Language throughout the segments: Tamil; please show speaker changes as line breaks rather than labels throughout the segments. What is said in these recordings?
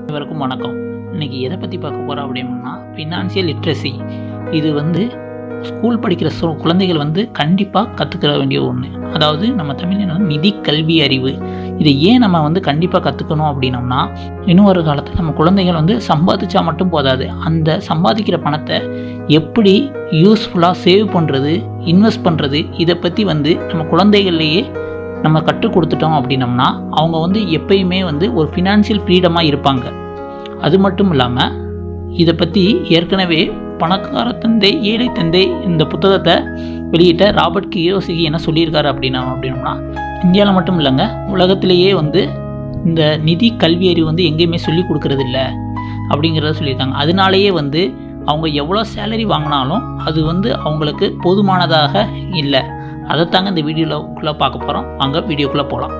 அனைவருக்கும் வணக்கம் இன்னைக்கு எதை பற்றி பார்க்க போகிறோம் அப்படின்னா ஃபினான்ஷியல் லிட்ரஸி இது வந்து ஸ்கூல் படிக்கிற சு குழந்தைகள் வந்து கண்டிப்பாக கற்றுக்கிற வேண்டிய ஒன்று அதாவது நம்ம தமிழில் வந்து நிதி கல்வி அறிவு இதை ஏன் நம்ம வந்து கண்டிப்பாக கற்றுக்கணும் அப்படின்னோம்னா இன்னும் ஒரு காலத்தில் நம்ம குழந்தைகள் வந்து சம்பாதிச்சா மட்டும் போதாது அந்த சம்பாதிக்கிற பணத்தை எப்படி யூஸ்ஃபுல்லாக சேவ் பண்ணுறது இன்வெஸ்ட் பண்ணுறது இதை பற்றி வந்து நம்ம குழந்தைகள்லேயே நம்ம கற்றுக் கொடுத்துட்டோம் அப்படின்னம்னா அவங்க வந்து எப்பயுமே வந்து ஒரு ஃபினான்ஷியல் ஃப்ரீடமாக இருப்பாங்க அது மட்டும் இல்லாமல் இதை பற்றி ஏற்கனவே பணக்கார தந்தை ஏழை தந்தை இந்த புத்தகத்தை வெளியிட்ட ராபர்ட் கியோசிகி என்ன சொல்லியிருக்காரு அப்படின்னா அப்படின்னோம்னா இந்தியாவில் மட்டும் இல்லைங்க உலகத்திலேயே வந்து இந்த நிதி கல்வி அறிவு வந்து எங்கேயுமே சொல்லி கொடுக்கறது இல்லை அப்படிங்கிறத சொல்லியிருக்காங்க அதனாலேயே வந்து அவங்க எவ்வளோ சேலரி வாங்கினாலும் அது வந்து அவங்களுக்கு போதுமானதாக இல்லை அதைத்தாங்க இந்த வீடியோக்குள்ளே பார்க்க போகிறோம் வாங்க வீடியோக்குள்ளே போகலாம்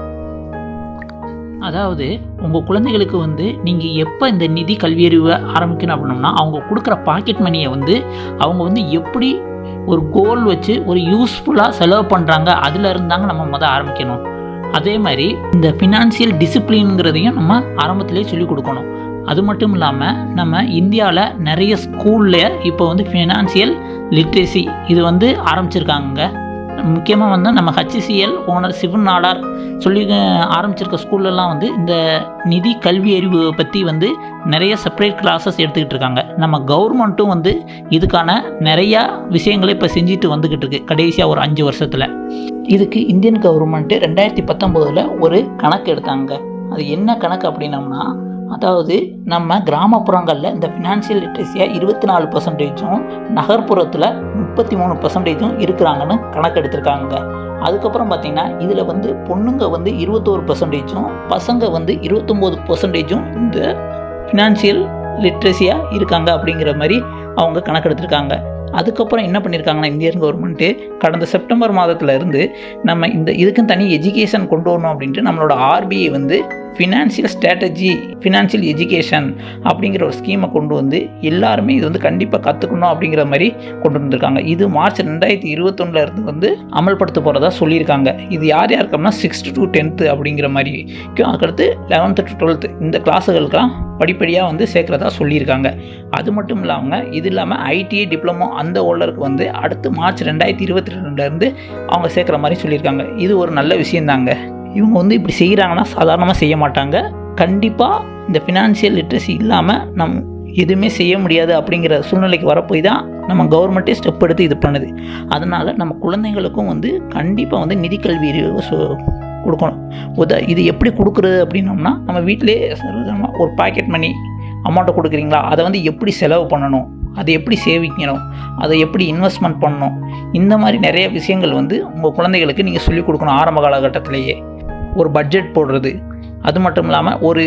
அதாவது உங்கள் குழந்தைகளுக்கு வந்து நீங்கள் எப்போ இந்த நிதி கல்வியறிவை ஆரம்பிக்கணும் அப்படின்னோம்னா அவங்க கொடுக்குற பாக்கெட் மணியை வந்து அவங்க வந்து எப்படி ஒரு கோல் வச்சு ஒரு யூஸ்ஃபுல்லாக செலவு பண்ணுறாங்க அதில் இருந்தாங்க நம்ம முதல் ஆரம்பிக்கணும் அதே மாதிரி இந்த ஃபினான்சியல் டிசிப்ளின்ங்கிறதையும் நம்ம ஆரம்பத்திலே சொல்லிக் கொடுக்கணும் அது மட்டும் இல்லாமல் நம்ம இந்தியாவில் நிறைய ஸ்கூலில் இப்போ வந்து ஃபினான்சியல் லிட்ரேசி இது வந்து ஆரம்பிச்சிருக்காங்க முக்கியமாக வந்து நம்ம ஹச்சிசிஎல் ஓனர் சிவன் நாடார் சொல்லி ஆரம்பிச்சிருக்க ஸ்கூல்லலாம் வந்து இந்த நிதி கல்வி அறிவு பற்றி வந்து நிறைய செப்பரேட் கிளாஸஸ் எடுத்துக்கிட்டு இருக்காங்க நம்ம கவர்மெண்ட்டும் வந்து இதுக்கான நிறையா விஷயங்களை இப்போ செஞ்சுட்டு வந்துக்கிட்டு இருக்கு கடைசியாக ஒரு அஞ்சு வருஷத்தில் இதுக்கு இந்தியன் கவர்மெண்ட்டு ரெண்டாயிரத்தி பத்தொம்போதில் ஒரு கணக்கு எடுத்தாங்க அது என்ன கணக்கு அப்படின்னம்னா அதாவது நம்ம கிராமப்புறங்களில் இந்த ஃபினான்ஷியல் லிட்ரஸியாக இருபத்தி நாலு பர்சன்டேஜும் நகர்ப்புறத்தில் முப்பத்தி மூணு பர்சன்டேஜும் இருக்கிறாங்கன்னு கணக்கு எடுத்திருக்காங்க அதுக்கப்புறம் பார்த்தீங்கன்னா இதில் வந்து பொண்ணுங்க வந்து இருபத்தோரு பர்சன்டேஜும் பசங்க வந்து இருபத்தொம்போது பர்சன்டேஜும் இந்த ஃபினான்ஷியல் லிட்ரஸியாக இருக்காங்க அப்படிங்கிற மாதிரி அவங்க கணக்கெடுத்திருக்காங்க அதுக்கப்புறம் என்ன பண்ணியிருக்காங்கன்னா இந்தியன் கவர்மெண்ட்டு கடந்த செப்டம்பர் மாதத்தில் இருந்து நம்ம இந்த இதுக்குன்னு தனி எஜுகேஷன் கொண்டு வரணும் அப்படின்ட்டு நம்மளோட ஆர்பிஐ வந்து ஃபினான்ஷியல் ஸ்ட்ராட்டஜி ஃபினான்ஷியல் எஜுகேஷன் அப்படிங்கிற ஒரு ஸ்கீமை கொண்டு வந்து எல்லாருமே இது வந்து கண்டிப்பாக கற்றுக்கணும் அப்படிங்கிற மாதிரி கொண்டு வந்திருக்காங்க இது மார்ச் ரெண்டாயிரத்தி இருபத்தொன்னில் இருந்து வந்து அமல்படுத்த போகிறதா சொல்லியிருக்காங்க இது யார் யாருக்கம்னா சிக்ஸ்த்து டு டென்த்து அப்படிங்கிற மாதிரி அதுக்கடுத்து லெவன்த்து டு டுவெல்த்து இந்த கிளாஸுகளுக்கெல்லாம் படிப்படியாக வந்து சேர்க்குறதா சொல்லியிருக்காங்க அது மட்டும் இல்லாமல் இது இல்லாமல் ஐடிஐ டிப்ளமோ அந்த ஹோல்டருக்கு வந்து அடுத்து மார்ச் ரெண்டாயிரத்தி இருபத்தி ரெண்டுலேருந்து அவங்க சேர்க்குற மாதிரி சொல்லியிருக்காங்க இது ஒரு நல்ல விஷயந்தாங்க இவங்க வந்து இப்படி செய்கிறாங்கன்னா சாதாரணமாக செய்ய மாட்டாங்க கண்டிப்பாக இந்த ஃபினான்ஷியல் லிட்ரஸி இல்லாமல் நம் எதுவுமே செய்ய முடியாது அப்படிங்கிற சூழ்நிலைக்கு வரப்போய் தான் நம்ம கவர்மெண்ட்டே ஸ்டெப் எடுத்து இது பண்ணுது அதனால் நம்ம குழந்தைங்களுக்கும் வந்து கண்டிப்பாக வந்து நிதி கல்வி கொடுக்கணும் உத இது எப்படி கொடுக்குறது அப்படின்னோம்னா நம்ம வீட்டிலே ஒரு பாக்கெட் மணி அமௌண்ட்டை கொடுக்குறீங்களா அதை வந்து எப்படி செலவு பண்ணணும் அதை எப்படி சேவிக்கணும் அதை எப்படி இன்வெஸ்ட்மெண்ட் பண்ணணும் இந்த மாதிரி நிறைய விஷயங்கள் வந்து உங்கள் குழந்தைகளுக்கு நீங்கள் சொல்லிக் கொடுக்கணும் ஆரம்ப காலகட்டத்திலேயே ஒரு பட்ஜெட் போடுறது அது மட்டும் இல்லாமல் ஒரு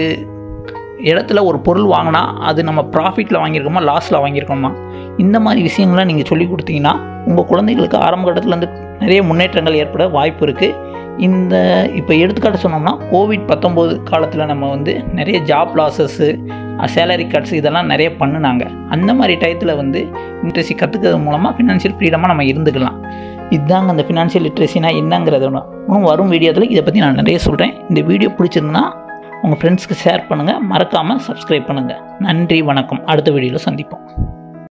இடத்துல ஒரு பொருள் வாங்கினா அது நம்ம ப்ராஃபிட்டில் வாங்கியிருக்கோமா லாஸில் வாங்கியிருக்கோமா இந்த மாதிரி விஷயங்கள்லாம் நீங்கள் சொல்லி கொடுத்தீங்கன்னா உங்கள் குழந்தைகளுக்கு ஆரம்ப கட்டத்துலேருந்து நிறைய முன்னேற்றங்கள் ஏற்பட வாய்ப்பு இருக்குது இந்த இப்போ எடுத்துக்காட்டு சொன்னோம்னா கோவிட் பத்தொம்போது காலத்தில் நம்ம வந்து நிறைய ஜாப் லாஸஸ்ஸு சேலரி கட்ஸ் இதெல்லாம் நிறைய பண்ணினாங்க அந்த மாதிரி டயத்தில் வந்து லிட்ரஸி கற்றுக்கிறது மூலமாக ஃபினான்ஷியல் ஃப்ரீடமாக நம்ம இருந்துக்கலாம் இதுதாங்க அந்த ஃபினான்ஷியல் லிட்ரஸினா என்னங்கிறத இன்னும் வரும் வீடியோவில் இதை பற்றி நான் நிறைய சொல்கிறேன் இந்த வீடியோ பிடிச்சிருந்தா உங்கள் ஃப்ரெண்ட்ஸ்க்கு ஷேர் பண்ணுங்கள் மறக்காமல் சப்ஸ்கிரைப் பண்ணுங்கள் நன்றி வணக்கம் அடுத்த வீடியோவில் சந்திப்போம்